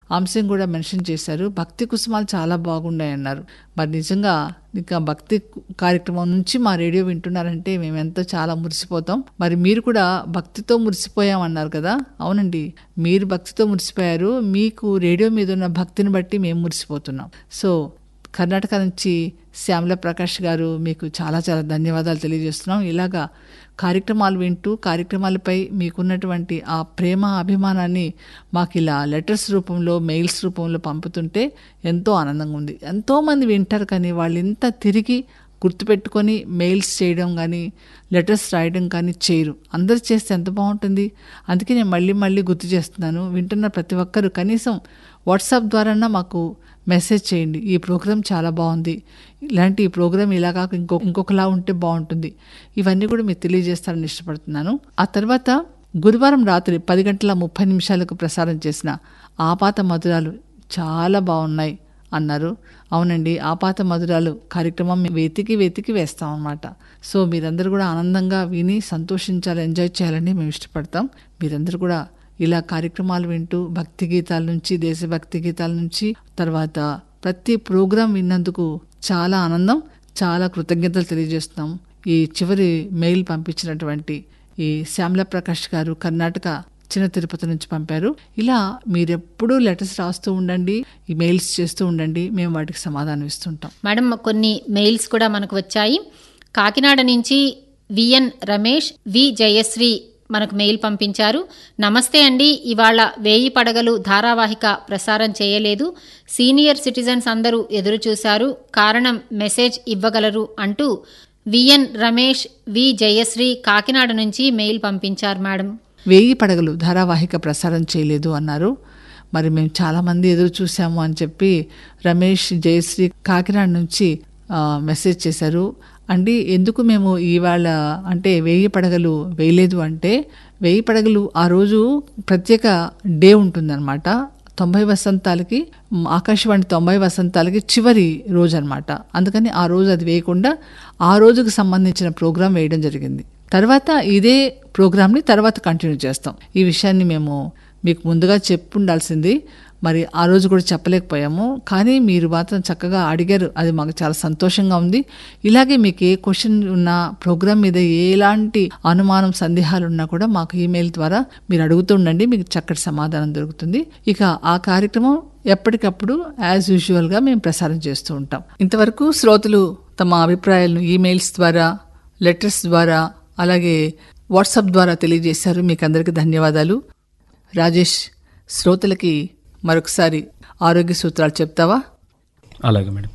అంశం కూడా మెన్షన్ చేశారు భక్తి కుసుమాలు చాలా బాగున్నాయి అన్నారు మరి నిజంగా ఇంకా భక్తి కార్యక్రమం నుంచి మా రేడియో వింటున్నారంటే మేము ఎంతో చాలా మురిసిపోతాం మరి మీరు కూడా భక్తితో మురిసిపోయాం అన్నారు కదా అవునండి మీరు భక్తితో మురిసిపోయారు మీకు రేడియో మీద ఉన్న భక్తిని బట్టి మేము మురిసిపోతున్నాం సో కర్ణాటక నుంచి శ్యామల ప్రకాష్ గారు మీకు చాలా చాలా ధన్యవాదాలు తెలియజేస్తున్నాం ఇలాగా కార్యక్రమాలు వింటూ కార్యక్రమాలపై మీకున్నటువంటి ఆ ప్రేమ అభిమానాన్ని మాకు ఇలా లెటర్స్ రూపంలో మెయిల్స్ రూపంలో పంపుతుంటే ఎంతో ఆనందంగా ఉంది ఎంతోమంది వింటారు కానీ వాళ్ళు ఇంత తిరిగి గుర్తుపెట్టుకొని మెయిల్స్ చేయడం కానీ లెటర్స్ రాయడం కానీ చేయరు అందరు చేస్తే ఎంత బాగుంటుంది అందుకే నేను మళ్ళీ మళ్ళీ గుర్తు చేస్తున్నాను వింటున్న ప్రతి ఒక్కరు కనీసం వాట్సాప్ ద్వారానా మాకు మెసేజ్ చేయండి ఈ ప్రోగ్రామ్ చాలా బాగుంది ఇలాంటి ఈ ప్రోగ్రామ్ ఇలా కాక ఇంకో ఇంకొకలా ఉంటే బాగుంటుంది ఇవన్నీ కూడా మీరు తెలియజేస్తారని ఇష్టపడుతున్నాను ఆ తర్వాత గురువారం రాత్రి పది గంటల ముప్పై నిమిషాలకు ప్రసారం చేసిన ఆపాత మధురాలు చాలా బాగున్నాయి అన్నారు అవునండి ఆపాత మధురాలు కార్యక్రమం మేము వెతికి వెతికి వేస్తాం అనమాట సో మీరందరూ కూడా ఆనందంగా విని సంతోషించాలి ఎంజాయ్ చేయాలని మేము ఇష్టపడతాం మీరందరూ కూడా ఇలా కార్యక్రమాలు వింటూ భక్తి గీతాల నుంచి దేశభక్తి గీతాల నుంచి తర్వాత ప్రతి ప్రోగ్రాం విన్నందుకు చాలా ఆనందం చాలా కృతజ్ఞతలు తెలియజేస్తున్నాం ఈ చివరి మెయిల్ పంపించినటువంటి ఈ శ్యామల ప్రకాష్ గారు కర్ణాటక చిన్న తిరుపతి నుంచి పంపారు ఇలా మీరెప్పుడూ లెటర్స్ రాస్తూ ఉండండి ఈ మెయిల్స్ చేస్తూ ఉండండి మేము వాటికి సమాధానం ఇస్తుంటాం మేడం కొన్ని మెయిల్స్ కూడా మనకు వచ్చాయి కాకినాడ నుంచి విఎన్ రమేష్ వి జయశ్రీ మనకు మెయిల్ పంపించారు నమస్తే అండి ఇవాళ వేయి పడగలు ధారావాహిక ప్రసారం చేయలేదు సీనియర్ సిటిజన్స్ అందరూ ఎదురు చూశారు కారణం మెసేజ్ ఇవ్వగలరు అంటూ విఎన్ రమేష్ వి జయశ్రీ కాకినాడ నుంచి మెయిల్ పంపించారు మేడం వేయి పడగలు ధారావాహిక ప్రసారం చేయలేదు అన్నారు మరి మేము చాలామంది ఎదురు చూసాము అని చెప్పి రమేష్ జయశ్రీ కాకినాడ నుంచి ఆ, మెసేజ్ చేశారు అండి ఎందుకు మేము ఇవాళ అంటే వేయి పడగలు వేయలేదు అంటే వేయి పడగలు ఆ రోజు ప్రత్యేక డే ఉంటుందన్నమాట తొంభై వసంతాలకి మ్, ఆకాశవాణి తొంభై వసంతాలకి చివరి రోజు అనమాట అందుకని ఆ రోజు అది వేయకుండా ఆ రోజుకు సంబంధించిన ప్రోగ్రాం వేయడం జరిగింది తర్వాత ఇదే ప్రోగ్రామ్ని తర్వాత కంటిన్యూ చేస్తాం ఈ విషయాన్ని మేము మీకు ముందుగా చెప్పుండాల్సింది మరి ఆ రోజు కూడా చెప్పలేకపోయాము కానీ మీరు మాత్రం చక్కగా అడిగారు అది మాకు చాలా సంతోషంగా ఉంది ఇలాగే మీకు ఏ క్వశ్చన్ ఉన్నా ప్రోగ్రామ్ మీద ఎలాంటి అనుమానం సందేహాలు ఉన్నా కూడా మాకు ఈమెయిల్ ద్వారా మీరు అడుగుతూ ఉండండి మీకు చక్కటి సమాధానం దొరుకుతుంది ఇక ఆ కార్యక్రమం ఎప్పటికప్పుడు యాజ్ యూజువల్గా మేము ప్రసారం చేస్తూ ఉంటాం ఇంతవరకు శ్రోతలు తమ అభిప్రాయాలను ఈమెయిల్స్ ద్వారా లెటర్స్ ద్వారా అలాగే వాట్సాప్ ద్వారా తెలియజేశారు మీకు అందరికీ ధన్యవాదాలు రాజేష్ శ్రోతలకి మరొకసారి ఆరోగ్య సూత్రాలు చెప్తావా అలాగే మేడం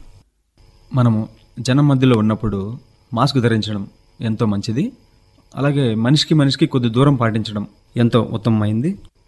మనము జనం మధ్యలో ఉన్నప్పుడు మాస్క్ ధరించడం ఎంతో మంచిది అలాగే మనిషికి మనిషికి కొద్ది దూరం పాటించడం ఎంతో ఉత్తమమైంది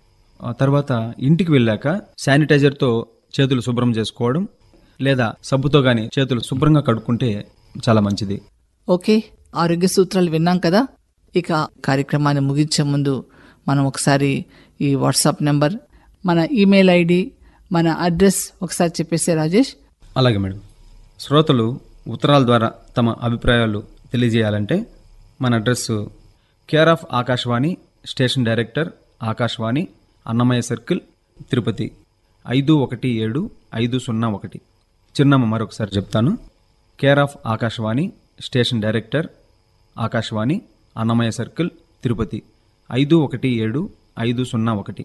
ఆ తర్వాత ఇంటికి వెళ్ళాక శానిటైజర్తో చేతులు శుభ్రం చేసుకోవడం లేదా సబ్బుతో గాని చేతులు శుభ్రంగా కడుక్కుంటే చాలా మంచిది ఓకే ఆరోగ్య సూత్రాలు విన్నాం కదా ఇక కార్యక్రమాన్ని ముగించే ముందు మనం ఒకసారి ఈ వాట్సాప్ నెంబర్ మన ఈమెయిల్ ఐడి మన అడ్రస్ ఒకసారి చెప్పేసే రాజేష్ అలాగే మేడం శ్రోతలు ఉత్తరాల ద్వారా తమ అభిప్రాయాలు తెలియజేయాలంటే మన address care of Akashvani station director Akashvani Annamayya circle Tirupati ఐదు ఒకటి ఏడు ఐదు సున్నా ఒకటి చిరునామా మరొకసారి చెప్తాను care of Akashvani station director Akashvani Annamayya circle Tirupati ఐదు ఒకటి ఏడు ఐదు సున్నా ఒకటి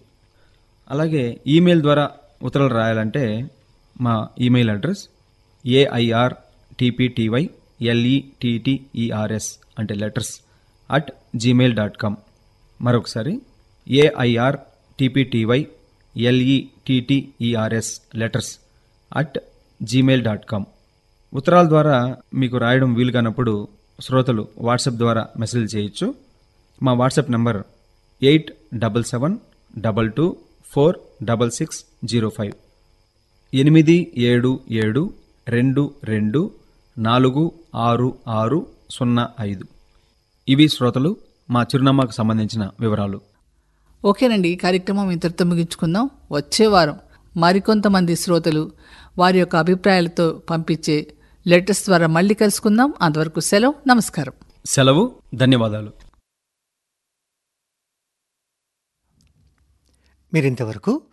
అలాగే ఈమెయిల్ ద్వారా ఉత్తరాలు రాయాలంటే మా email address AIR TPTY LETTERS అంటే letters at Gmail dot com మరొకసారి AIR TPTY LETTERS letters at Gmail dot com ఉత్తరాల ద్వారా మీకు రాయడం వీలు కానప్పుడు శ్రోతలు వాట్సాప్ ద్వారా మెసేజ్ చేయొచ్చు మా WhatsApp number eight double seven double two four double six zero five ఎనిమిది ఏడు ఏడు రెండు రెండు నాలుగు ఆరు ఆరు సున్నా ఐదు ఇవి శ్రోతలు మా చిరునామాకు సంబంధించిన వివరాలు ఓకేనండి ఈ కార్యక్రమం ఇంతటితో ముగించుకుందాం వచ్చే వారం మరికొంతమంది శ్రోతలు వారి యొక్క అభిప్రాయాలతో పంపించే లెటర్స్ ద్వారా మళ్ళీ కలుసుకుందాం అంతవరకు సెలవు నమస్కారం సెలవు ధన్యవాదాలు మీరింతవరకు